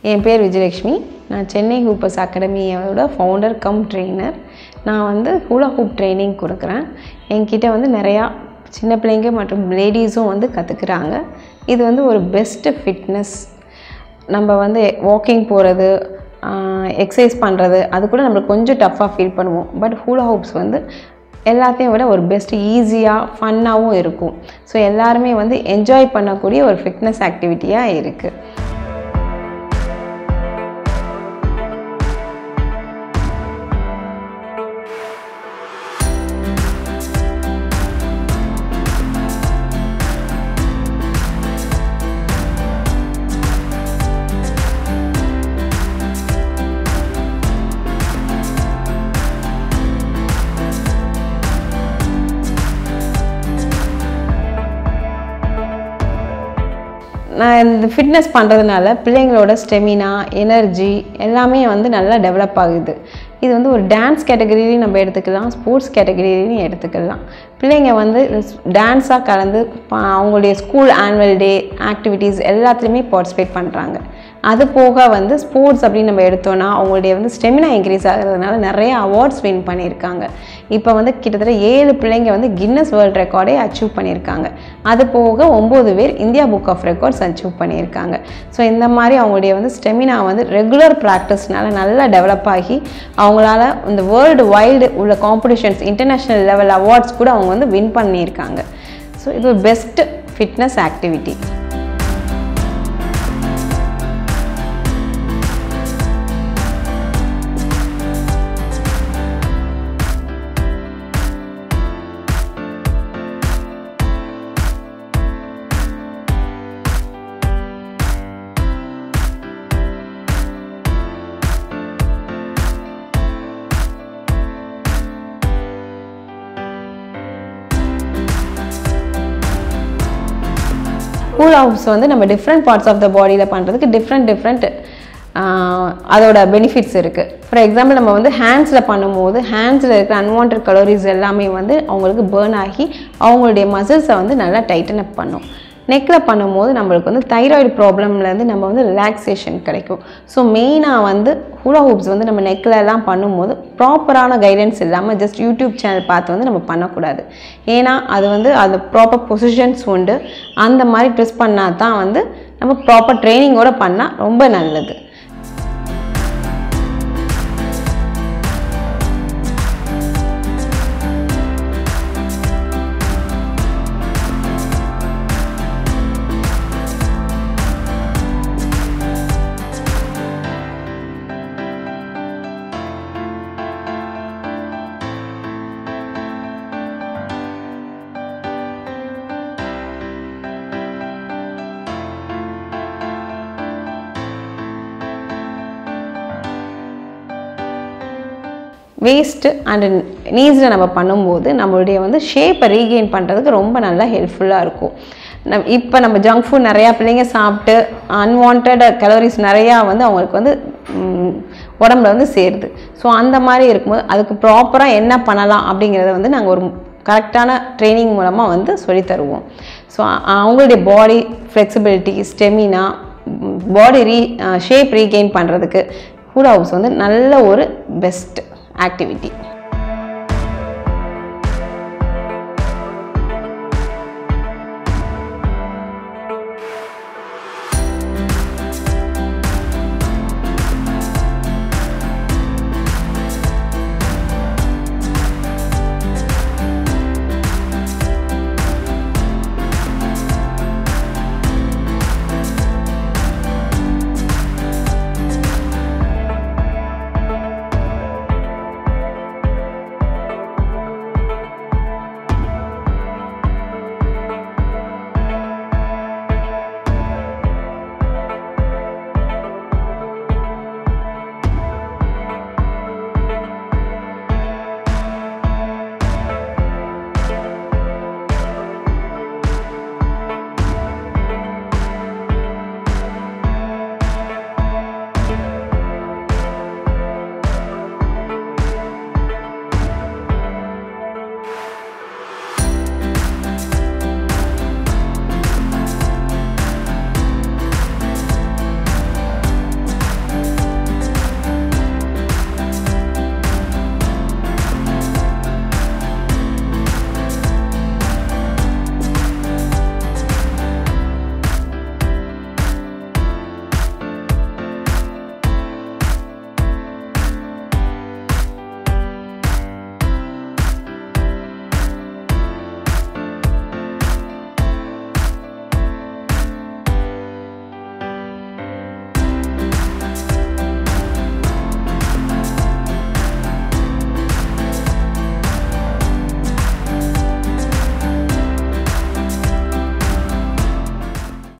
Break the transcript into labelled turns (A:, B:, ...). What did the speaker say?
A: என் பேர் விஜயலட்சுமி நான் சென்னை ஹூப்பர்ஸ் அகாடமியோட ஃபவுண்டர் கம் ட்ரெயினர் நான் வந்து ஹூலா ஹூப் ட்ரைனிங் கொடுக்குறேன் என்கிட்ட வந்து நிறையா சின்ன பிள்ளைங்க மற்றும் லேடிஸும் வந்து கற்றுக்குறாங்க இது வந்து ஒரு பெஸ்ட்டு ஃபிட்னஸ் நம்ம வந்து வாக்கிங் போகிறது எக்ஸசைஸ் பண்ணுறது அது கூட நம்மளுக்கு கொஞ்சம் டஃப்பாக ஃபீல் பண்ணுவோம் பட் ஹூலா ஹூப்ஸ் வந்து எல்லாத்தையும் விட ஒரு பெஸ்ட் ஈஸியாக ஃபன்னாகவும் இருக்கும் ஸோ எல்லாருமே வந்து என்ஜாய் பண்ணக்கூடிய ஒரு ஃபிட்னஸ் ஆக்டிவிட்டியாக இருக்குது நான் இந்த ஃபிட்னஸ் பண்ணுறதுனால பிள்ளைங்களோட ஸ்டெமினா எனர்ஜி எல்லாமே வந்து நல்லா டெவலப் ஆகுது இது வந்து ஒரு டான்ஸ் கேட்டகரிலையும் நம்ம எடுத்துக்கலாம் ஸ்போர்ட்ஸ் கேட்டகரிலையும் எடுத்துக்கலாம் பிள்ளைங்க வந்து டான்ஸாக கலந்து ப- அவங்களுடைய ஸ்கூல் ஆனுவல் டே ஆக்டிவிட்டீஸ் எல்லாத்துலேயுமே பார்ட்டிசிபேட் பண்ணுறாங்க அது போக வந்து ஸ்போர்ட்ஸ் அப்படின்னு நம்ம எடுத்தோன்னா அவங்களுடைய வந்து ஸ்டெமினா இன்க்ரீஸ் ஆகிறதுனால நிறைய அவார்ட்ஸ் வின் பண்ணியிருக்காங்க இப்போ வந்து கிட்டத்தட்ட ஏழு பிள்ளைங்க வந்து கின்னஸ் வேர்ல்ட் ரெக்கார்டே அச்சீவ் பண்ணியிருக்காங்க அது போக ஒம்பது பேர் India book of records achieve பண்ணியிருக்காங்க ஸோ இந்த மாதிரி அவங்களுடைய வந்து ஸ்டெமினா வந்து ரெகுலர் ப்ராக்டிஸ்னால நல்லா டெவலப் ஆகி அவங்களால இந்த வேர்ல்டு வைல்டு உள்ள காம்படிஷன்ஸ் இன்டர்நேஷ்னல் லெவல் அவார்ட்ஸ் கூட அவங்க வந்து வின் பண்ணியிருக்காங்க ஸோ இது ஒரு பெஸ்ட் ஃபிட்னஸ் ஆக்டிவிட்டி கூல் ஹவுஸ் வந்து நம்ம டிஃப்ரெண்ட் பார்ட்ஸ் ஆஃப் த பாடியில் பண்ணுறதுக்கு டிஃப்ரெண்ட் டிஃப்ரெண்ட் அதோட பெனிஃபிட்ஸ் இருக்குது ஃபார் எக்ஸாம்பிள் நம்ம வந்து ஹேண்ட்ஸில் பண்ணும்போது ஹேண்ட்ஸில் இருக்கிற அன்வான்ட் கலோரிஸ் எல்லாமே வந்து அவங்களுக்கு பேர்ன் ஆகி அவங்களுடைய மசில்ஸை வந்து நல்லா டைட்டன் அப் பண்ணும் நெக்கில் பண்ணும்போது நம்மளுக்கு வந்து தைராய்டு ப்ராப்ளம்லேருந்து நம்ம வந்து ரிலாக்ஸேஷன் கிடைக்கும் ஸோ மெயினாக வந்து ஹூலா ஹூப்ஸ் வந்து நம்ம நெக்கில் எல்லாம் பண்ணும்போது ப்ராப்பரான கைடன்ஸ் இல்லாமல் ஜஸ்ட் யூடியூப் சேனல் பார்த்து வந்து நம்ம பண்ணக்கூடாது ஏன்னா அது வந்து அந்த ப்ராப்பர் பொசிஷன்ஸ் உண்டு அந்த மாதிரி ட்ரெஸ் பண்ணால் தான் வந்து நம்ம ப்ராப்பர் ட்ரைனிங்கோட பண்ணால் ரொம்ப நல்லது வேஸ்ட்டு அண்டு நீஸில் நம்ம பண்ணும்போது நம்மளுடைய வந்து ஷேப்பை ரீகெயின் பண்ணுறதுக்கு ரொம்ப நல்லா ஹெல்ப்ஃபுல்லாக இருக்கும் நம் இப்போ நம்ம ஜங்க் ஃபுட் நிறையா பிள்ளைங்க சாப்பிட்டு அன்வான்ட் கலோரிஸ் நிறையா வந்து அவங்களுக்கு வந்து ம், உடம்புல வந்து சேருது ஸோ அந்த மாதிரி இருக்கும்போது அதுக்கு ப்ராப்பராக என்ன பண்ணலாம் அப்படிங்கிறத வந்து நாங்கள் ஒரு கரெக்டான ட்ரைனிங் மூலமாக வந்து சொல்லித் தருவோம் ஸோ அவங்களுடைய body flexibility stamina body reshape regain பண்ணுறதுக்கு ஹூட் ஹவுஸ் வந்து நல்ல ஒரு பெஸ்ட் ஆக்டிவிட்டி